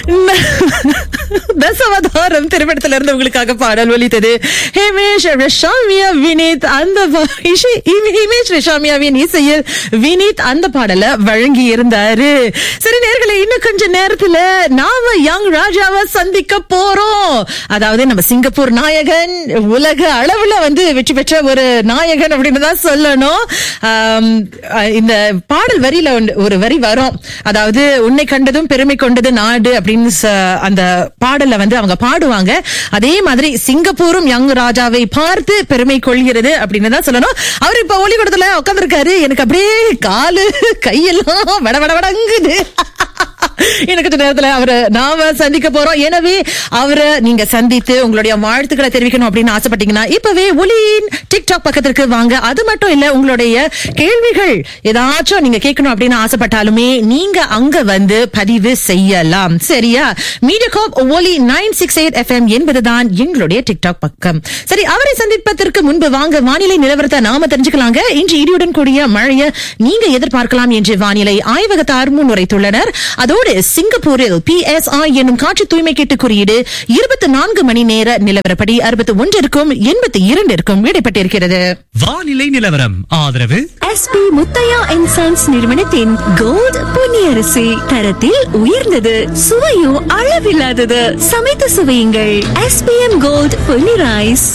தசவதாரம் திரைப்படத்துல இருந்து உங்களுக்காக பாடல் ஒலித்தது ஹேமேஷ் ரிஷாமியா வினீத் அந்த பா- இசை- ஹிமே- ஹிமேஷ் ரிஷாமியாவின் இசையில் வினீத் அந்த பாடலை வழங்கி இருந்தாரு சரி நேர்களே இன்னும் கொஞ்ச நேரத்துல நாம யங் ராஜாவை சந்திக்க போறோம் அதாவது நம்ம சிங்கப்பூர் நாயகன் உலக அளவுல வந்து வெற்றி பெற்ற ஒரு நாயகன் அப்படின்னு தான் சொல்லணும் ஆம், அஹ் இந்த பாடல் வரியில ஒன்று- ஒரு வரி வரும் அதாவது உன்னை கண்டதும் பெருமை கொண்டது நாடு அப்படின்னு ச- அந்த பாடல்ல வந்து அவங்க பாடுவாங்க அதே மாதிரி சிங்கப்பூரும் யங் ராஜாவை பார்த்து பெருமை கொள்கிறது அப்படின்னு தான் சொல்லணும் அவர் இப்ப ஒளிக்கூடத்துல உட்காந்துருக்காரு எனக்கு அப்படியே காலு கையெல்லாம் வட வட வடங்குது எனக்கு கொஞ்ச நேரத்துல அவரை நாம சந்திக்க போறோம் எனவே அவரை நீங்க சந்தித்து உங்களுடைய வாழ்த்துக்களை தெரிவிக்கணும் அப்படின்னு ஆசைப்பட்டீங்கன்னா இப்பவே ஒலியின் டிக்டாக் பக்கத்திற்கு வாங்க அது மட்டும் இல்ல உங்களுடைய கேள்விகள் ஏதாச்சும் நீங்க கேட்கணும் அப்படின்னு ஆசைப்பட்டாலுமே நீங்க அங்க வந்து பதிவு செய்யலாம் சரியா மீடியாகாப் ஒலி நைன் சிக்ஸ் எயிட் எஃப்எம் என்பதுதான் எங்களுடைய டிக்டாக் பக்கம் சரி அவரை சந்திப்பதற்கு முன்பு வாங்க வானிலை நிலவரத்தை நாம தெரிஞ்சுக்கலாங்க இன்று இடியுடன் கூடிய மழையை நீங்க எதிர்பார்க்கலாம் என்று வானிலை ஆய்வகத்தார் முன்னுரைத்துள்ளனர் அதோடு சிங்கப்பூரில் பிஎஸ்ஐ என்னும் காற்று தூய்மை கேட்டு குறியீடு இருபத்தி நான்கு மணி நேர நிலவரப்படி அறுபத்தி ஒன்றிற்கும் எண்பத்தி இரண்டிற்கும் இடைப்பட்டிருக்கிறது வானிலை நிலவரம் ஆதரவு எஸ்பி முத்தையா அண்ட் சன்ஸ் நிறுவனத்தின் கோல்ட் பொன்னியரிசி தரத்தில் உயர்ந்தது சுவையும் அளவில்லாதது சமைத்து சுவையுங்கள் எஸ்பிஎம் கோல்ட் பொன்னி ரைஸ்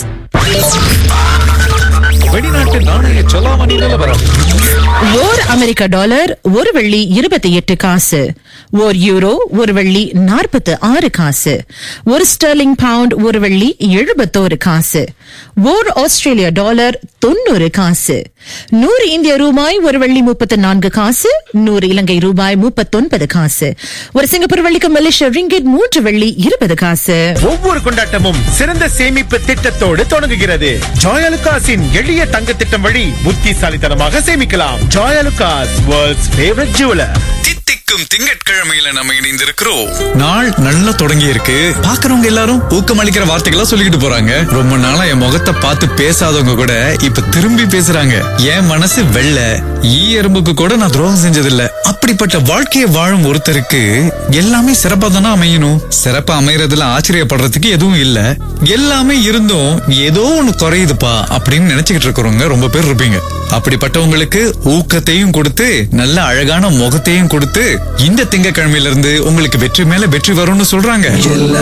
வெளிநாட்டு நாணய செலாவணி நிலவரம் ஓர் அமெரிக்க டாலர் ஒரு வெள்ளி இருபத்தி எட்டு காசு ஓர் யூரோ ஒரு வெள்ளி நாற்பத்து ஆறு காசு ஒரு ஸ்டெர்லிங் பவுண்ட் ஒரு வெள்ளி எழுபத்தோரு காசு ஓர் ஆஸ்திரேலிய டாலர் தொண்ணூறு காசு நூறு இந்திய ரூபாய் ஒரு வெள்ளி முப்பத்து நான்கு காசு நூறு இலங்கை ரூபாய் முப்பத்தொன்பது காசு ஒரு சிங்கப்பூர் வெள்ளிக்கு மலேசிய ரிங்கிட் மூன்று வெள்ளி இருபது காசு ஒவ்வொரு கொண்டாட்டமும் சிறந்த சேமிப்பு திட்டத்தோடு தொடங்குகிறது ஜாயலுகாஸின் எளிய தங்க திட்டம் வழி புத்திசாலித்தனமாக சேமிக்கலாம் ஜாயலுகாஸ் வேர்ல்ட்ஸ் ஃபேவரட் ஜுவலர் தித்திக்கும் திங்கட்கிழமையில நம்ம இணைந்திருக்கிறோம் நாள் நல்லா தொடங்கி இருக்கு பாக்குறவங்க எல்லாரும் ஊக்கமளிக்கிற வார்த்தைகளா சொல்லிக்கிட்டு போறாங்க ரொம்ப நாளா என் முகத்தை பார்த்து பேசாதவங்க கூட இப்ப திரும்பி பேசுறாங்க என் மனசு வெள்ள ஈ எறும்புக்கு கூட நான் துரோகம் செஞ்சதில்ல அப்படிப்பட்ட வாழ்க்கையை வாழும் ஒருத்தருக்கு எல்லாமே சிறப்பா தானே அமையணும் சிறப்பா அமையறதுல ஆச்சரியப்படுறதுக்கு எதுவும் இல்ல எல்லாமே இருந்தும் ஏதோ ஒண்ணு குறையுதுப்பா அப்படின்னு நினைச்சுக்கிட்டு இருக்கிறவங்க ரொம்ப பேர் இருப்பீங்க அப்படிப்பட்டவங்களுக்கு ஊக்கத்தையும் கொடுத்து நல்ல அழகான முகத்தையும் கொடுத்து இந்த திங்கக்கிழமையில இருந்து உங்களுக்கு வெற்றி மேல வெற்றி வரும்னு சொல்றாங்க